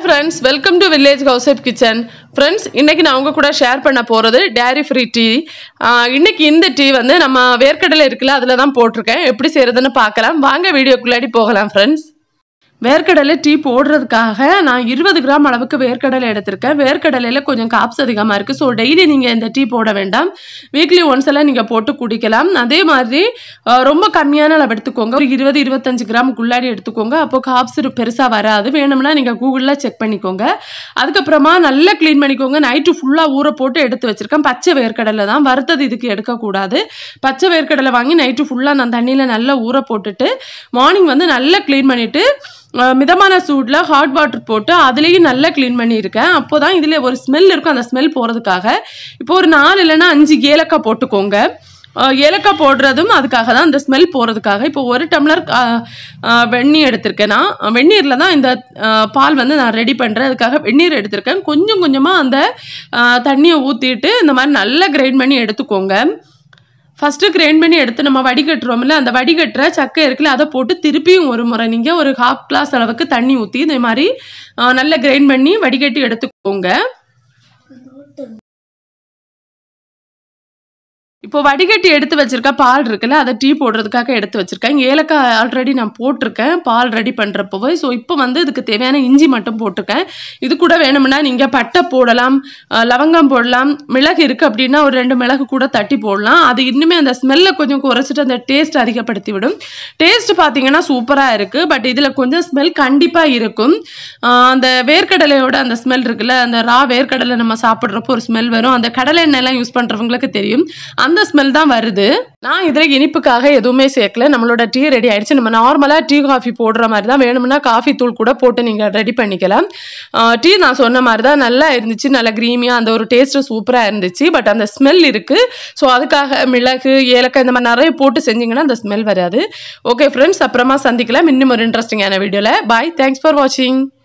friends welcome to village housewife kitchen friends இன்னைக்கு நான் உங்க கூட ஷேர் பண்ண போகிறது டேரி ஃப்ரீ டீ இன்னைக்கு இந்த டீ வந்து நம்ம வேர்க்கடலை இருக்குல்ல அதில் தான் போட்டிருக்கேன் எப்படி செய்யறதுன்னு பார்க்கலாம் வாங்க வீடியோக்குள்ளாடி போகலாம் ஃப்ரெண்ட்ஸ் வேர்க்கடலை டீ போடுறதுக்காக நான் இருபது கிராம் அளவுக்கு வேர்க்கடலை எடுத்திருக்கேன் வேர்க்கடலையில் கொஞ்சம் காப்ஸ் அதிகமாக இருக்குது ஸோ டெய்லி நீங்கள் இந்த டீ போட வேண்டாம் வீக்லி ஒன்ஸ் எல்லாம் நீங்கள் போட்டு குடிக்கலாம் அதே மாதிரி அஹ், ரொம்ப கம்மியான அளவு எடுத்துக்கோங்க ஒரு இருபது இருபத்தஞ்சு கிராமுக்குள்ளாடி எடுத்துக்கோங்க அப்போ காப்ஸ் பெருசாக வராது வேணும்னா நீங்கள் கூகுளில் செக் பண்ணிக்கோங்க அதுக்கப்புறமா நல்லா க்ளீன் பண்ணிக்கோங்க நைட்டு ஃபுல்லாக ஊற போட்டு எடுத்து வச்சிருக்கேன் பச்சை வேர்க்கடலை தான் வறுத்தது இதுக்கு எடுக்கக்கூடாது பச்சை வேர்க்கடலை வாங்கி நைட்டு ஃபுல்லாக நான் தண்ணியில் நல்லா ஊற போட்டுட்டு மார்னிங் வந்து நல்லா க்ளீன் பண்ணிவிட்டு மிதமான சூடில் ஹாட் வாட்டர் போட்டு அதுலேயும் நல்லா க்ளீன் பண்ணியிருக்கேன் அப்போ தான் இதில் ஒரு ஸ்மெல் இருக்கும் அந்த ஸ்மெல் போகிறதுக்காக இப்போ ஒரு நாலு இல்லைன்னா அஞ்சு ஏலக்காய் போட்டுக்கோங்க அஹ் ஏலக்காய் போடுறதும் அதுக்காக தான் அந்த ஸ்மெல் போகிறதுக்காக இப்போ ஒரு டம்ளர் அஹ், அஹ், வெந்நீர் எடுத்திருக்கேன் நான் வெந்நீரில் தான் இந்த அஹ், பால் வந்து நான் ரெடி பண்ணுறேன் அதுக்காக வெந்நீர் எடுத்திருக்கேன் கொஞ்சம் கொஞ்சமாக அந்த அஹ், தண்ணியை ஊற்றிட்டு இந்த மாதிரி நல்லா கிரைண்ட் பண்ணி எடுத்துக்கோங்க ஃபஸ்ட்டு கிரைண்ட் பண்ணி எடுத்து நம்ம வடிகட்டுறோம்ல அந்த வடிகட்டுற சக்கை இருக்குல்ல அதை போட்டு திருப்பியும் ஒரு முறை நீங்கள் ஒரு ஹாஃப் கிளாஸ் அளவுக்கு தண்ணி ஊற்றி இந்த மாதிரி அஹ், நல்லா கிரைண்ட் பண்ணி வடிகட்டி எடுத்துக்கோங்க இப்போ வடிகட்டி எடுத்து வச்சிருக்க பால் இருக்குல்ல அதை டீ போடுறதுக்காக எடுத்து வச்சிருக்கேன் ஏலக்காய் ஆல்ரெடி நான் போட்டிருக்கேன் பால் ரெடி பண்ணுறப்போவே ஸோ இப்போ வந்து இதுக்கு தேவையான இஞ்சி மட்டும் போட்டிருக்கேன் இது கூட வேணும்னா நீங்கள் பட்டை போடலாம் அஹ், லவங்கம் போடலாம் மிளகு இருக்குது அப்படின்னா ஒரு ரெண்டு மிளகு கூட தட்டி போடலாம் அது இன்னுமே அந்த ஸ்மெல்லை கொஞ்சம் குறைச்சிட்டு அந்த டேஸ்ட் அதிகப்படுத்தி விடும் டேஸ்ட் பார்த்தீங்கன்னா சூப்பராக இருக்குது பட் இதில் கொஞ்சம் ஸ்மெல் கண்டிப்பாக இருக்கும் அஹ், அந்த வேர்க்கடலையோட அந்த ஸ்மெல் இருக்குல்ல அந்த ரா வேர்க்கடலை நம்ம சாப்பிட்றப்போ ஒரு ஸ்மெல் வரும் அந்த கடலை எண்ணெய்லாம் யூஸ் பண்ணுறவங்களுக்கு தெரியும் அந்த ஸ்மெல் தான் வருது நான் இதில் இனிப்புக்காக எதுவுமே சேர்க்கல நம்மளோட டீ ரெடி ஆயிடுச்சு நம்ம நார்மலாக டீ காஃபி போடுற மாதிரி தான் வேணும்னா காஃபி தூள் கூட போட்டு நீங்கள் ரெடி பண்ணிக்கலாம் டீ நான் சொன்ன மாதிரி தான் நல்லா இருந்துச்சு நல்லா க்ரீமியாக அந்த ஒரு டேஸ்ட்டு சூப்பராக இருந்துச்சு பட் அந்த ஸ்மெல் இருக்குது ஸோ அதுக்காக மிளகு ஏலக்காய் இந்த மாதிரி நிறைய போட்டு செஞ்சீங்கன்னா அந்த ஸ்மெல் வராது ஓகே ஃப்ரெண்ட்ஸ் அப்புறமா சந்திக்கலாம் இன்னும் ஒரு இன்ட்ரெஸ்டிங்கான வீடியோவில் பாய் தேங்க்ஸ் ஃபார் வாட்சிங்